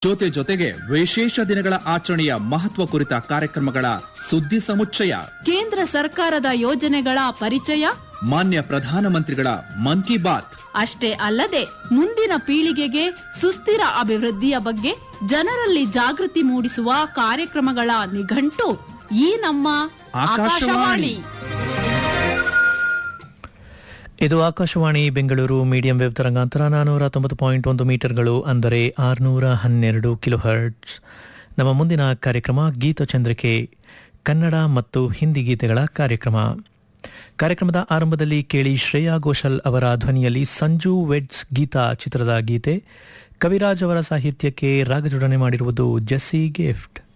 ಜೊತೆ ಜೊತೆಗೆ ವಿಶೇಷ ದಿನಗಳ ಆಚರಣೆಯ ಮಹತ್ವ ಕುರಿತ ಕಾರ್ಯಕ್ರಮಗಳ ಸುದ್ದಿ ಸಮುಚ್ಚಯ ಕೇಂದ್ರ ಸರ್ಕಾರದ ಯೋಜನೆಗಳ ಪರಿಚಯ ಮಾನ್ಯ ಪ್ರಧಾನಮಂತ್ರಿಗಳ ಮನ್ ಕಿ ಬಾತ್ ಅಷ್ಟೇ ಅಲ್ಲದೆ ಮುಂದಿನ ಪೀಳಿಗೆಗೆ ಸುಸ್ಥಿರ ಅಭಿವೃದ್ಧಿಯ ಬಗ್ಗೆ ಜನರಲ್ಲಿ ಜಾಗೃತಿ ಮೂಡಿಸುವ ಕಾರ್ಯಕ್ರಮಗಳ ನಿಘಂಟು ಈ ನಮ್ಮ ಆಕಾಶವಾಣಿ. ಆಕಾಶವಾಣಿ ಇದು ಆಕಾಶವಾಣಿ ಬೆಂಗಳೂರು ಮೀಡಿಯಂ ವೇವ್ ತರಂಗಾಂತರ ನಾನೂರ ತೊಂಬತ್ತು ಪಾಯಿಂಟ್ ಒಂದು ಮೀಟರ್ಗಳು ಅಂದರೆ ಆರುನೂರ ಹನ್ನೆರಡು ಕಿಲೋ ಹರ್ಟ್ಸ್ ನಮ್ಮ ಮುಂದಿನ ಕಾರ್ಯಕ್ರಮ ಗೀತಚಂದ್ರಿಕೆ ಕನ್ನಡ ಮತ್ತು ಹಿಂದಿ ಗೀತೆಗಳ ಕಾರ್ಯಕ್ರಮ ಕಾರ್ಯಕ್ರಮದ ಆರಂಭದಲ್ಲಿ ಕೇಳಿ ಶ್ರೇಯಾ ಘೋಷಲ್ ಅವರ ಧ್ವನಿಯಲ್ಲಿ ಸಂಜು ವೆಡ್ಸ್ ಗೀತಾ ಚಿತ್ರದ ಗೀತೆ ಕವಿರಾಜ್ ಅವರ ಸಾಹಿತ್ಯಕ್ಕೆ ರಾಗಜೋಡಣೆ ಮಾಡಿರುವುದು ಜೆಸ್ಸಿ ಗಿಫ್ಟ್